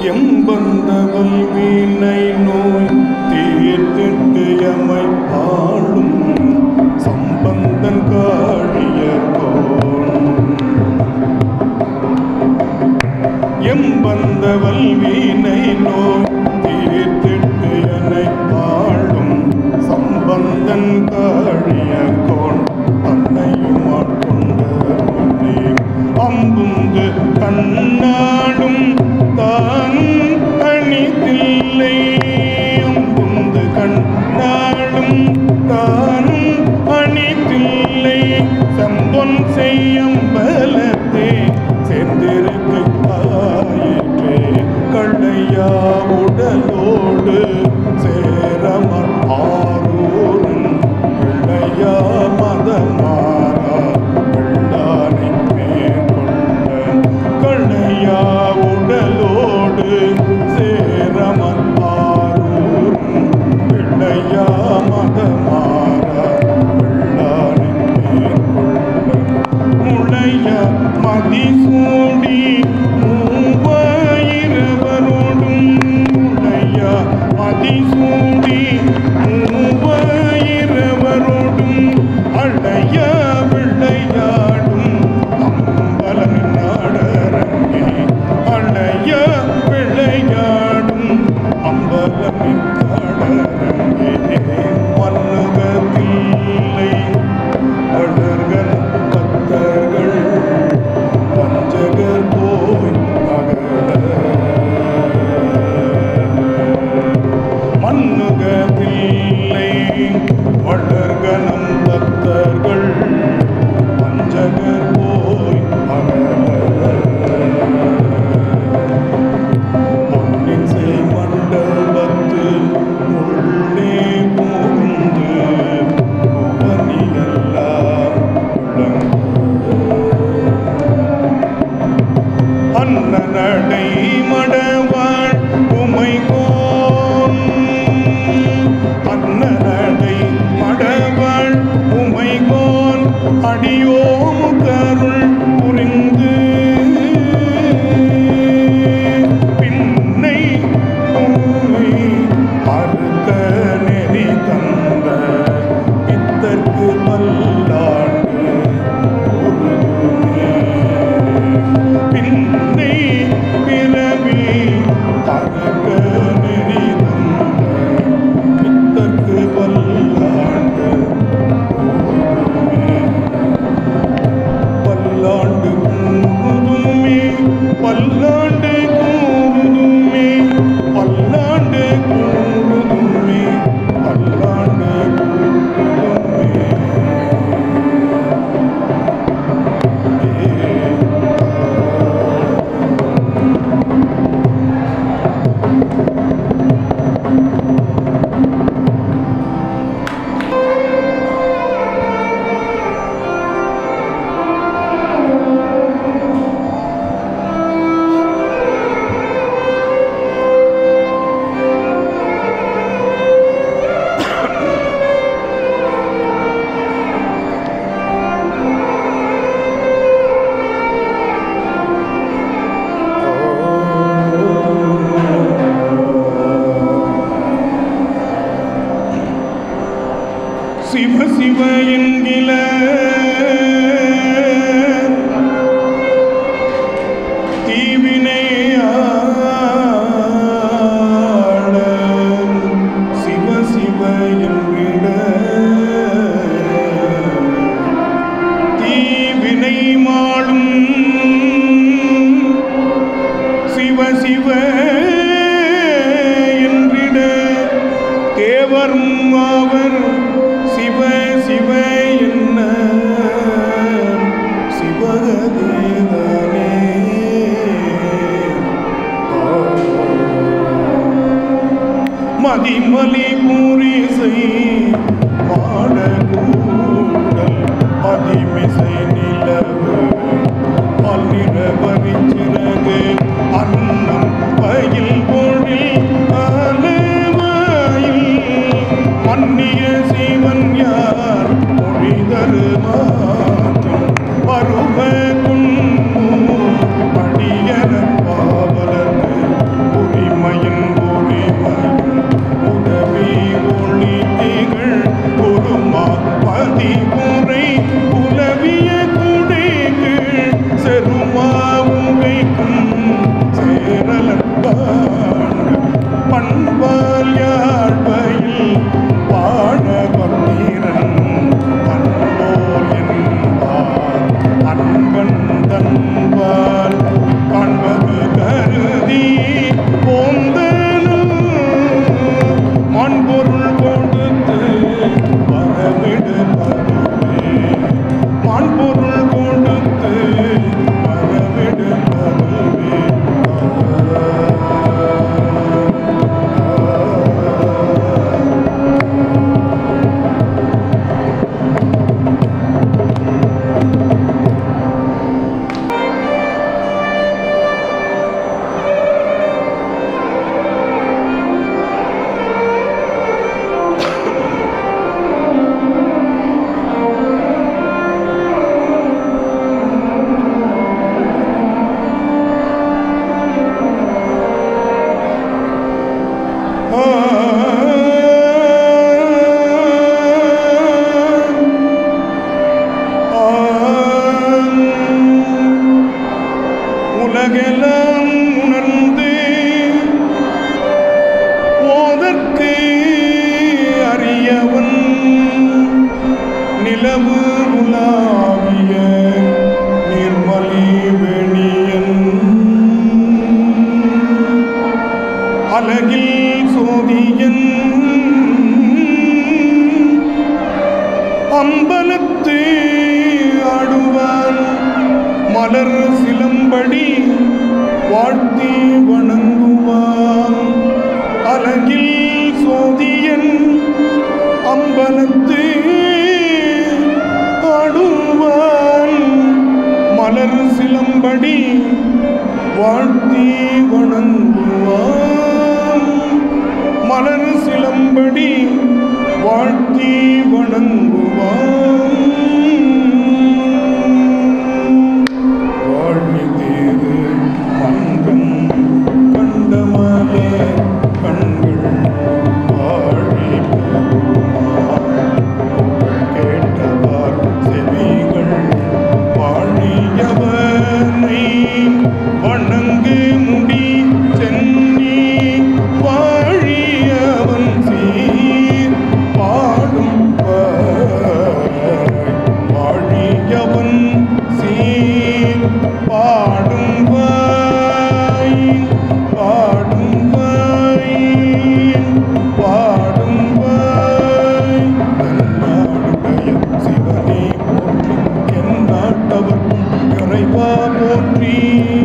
எம்பந்தவல் வீணை நோய் தீர்த்திட்டு எமை ஆளும் சம்பந்தன் காழியர் கோன் எம்பந்தவல் வீணை நோய் தீர்த்திட்டு என்னை ஆளும் சம்பந்தன் காழிய கோள் தன்னையும் ஆட்கொண்ட முன்னே அம்புந்து கண்ணாடும் தான் அணிதில்லை அம்புந்து கண்ணாடும் தானும் அணிதில்லை செம்பொன் செய்யம்பலத்தே சேர்ந்திருக்கு ஆயிற்றே கள்ளையா உடலோடு சேரமர் ஆரூரன் பிள்ளையா மதமாறா பிள்ளானை மேற்கொள்ள கள்ளையா உடலோடு சேரமர் ஆரூரன் பிள்ளையா மதமாறா பிள்ளானை மேற்கொள்ள முளைய மதிசூடி மூவாயிரவரோடும் முளைய மதிசூடி மூவாயிரவரோடும் அழைய விளையாடும் அம்பலம் நாடரங்கே அழைய விளையாடும் அம்பலம் நாடரங்கே மன்னுகத்தில்லை அழகன் பக்தர்கள் பஞ்சகர் போய் மண்ணுகத்தில்லை வளர்கனம் பக்தர்கள் பஞ்சகர் போய் பொன்னின் செய் மண்டபத்து உள்ளே புகுந்து புவனியெல்லாம் அன்னநடை மடவாள் உமைகோன் அன்னநடை மடவாள் உமைகோன் அடியோமு கருள் புரிந்து பின்னை பூமி அறுக்க நெறி தந்த பித்தர்க்கு பல்லாண்டு பொருதுமே பின்னை பிறவி தரக்க நெறி தந்த பித்தர்க்கு பல்லாண்டு பொருதுமே பல்லாண்டு கூறுதுமே பல்லாண்டு கூறுதுமே பல்லாண்டு கூறுதுமே பல்லாண்டு கூறுதுமே சிவ சிவ என்கில தீவினை ஆள சிவ சிவ என்கிட தீவினை மாளும் சிவ சிவ என்றிட தேவரும் அவர் சிவ சிவ என்ன சிவகதேதானே மதிமலி பூரிசை பாடகூடல் பதிமிசை நிலவு பல்லிர பரிச்சிறகு அன்னம் பயில் பொழில் அலைவாயில் மன்னிய சிவன் யார் மொழிதரு மாற்றம் பருவ குன்னூர் படியன பாவலர்க்கு அலகில் சோதியன் அம்பலத்து ஆடுவான் மலர் சிலம்படி வாழ்த்தி வணங்குவான் அலகில் சோதியன் அம்பலத்து ஆடுவான் மலர் சிலம்படி வாழ்த்தி வணங்குவான் மலர் சிலம்படி வாழ்த்தி வணங்குவான் வாழ்வி தேரு மன்றம் கண்டமல கண்கள் வாழி கேட்டவார் செவிகள் வாழியவனை வணங்கு முடி சென்னி வாழியவன் சீர் பாடும் வாழியவன் சீர் பாடும் வாய் பாடும் வாய் பாடும் வாய் தன்னாடுடைய சிவனே போற்றி என் நாட்டவர்க்கும் இறைவா போற்றி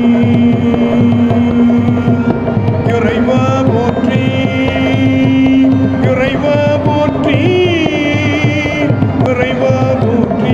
இறைவா போற்றி இறைவா போற்றி இறைவா போற்றி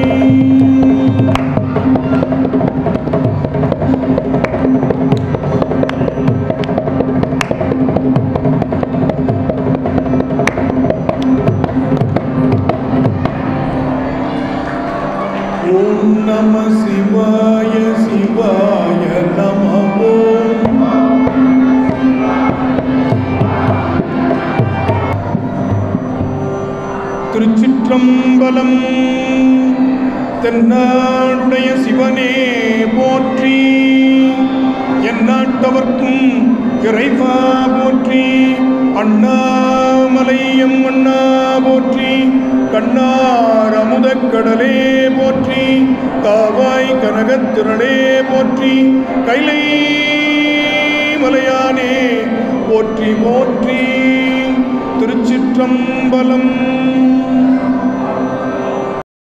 ஓம் நம சிவாய சிவாய நம ஓம் திருச்சிற்றம்பலம் தென்னாடுடைய சிவனே போற்றி எந்நாட்டவர்க்கும் இறைவா போற்றி அண்ணாமலையம் அண்ணா போற்றி கண்ணார் அமுதக் கடலே போற்றி காவாய் கனகத்திரளே போற்றி கைலை மலையானே போற்றி போற்றி திருச்சிற்றம்பலம்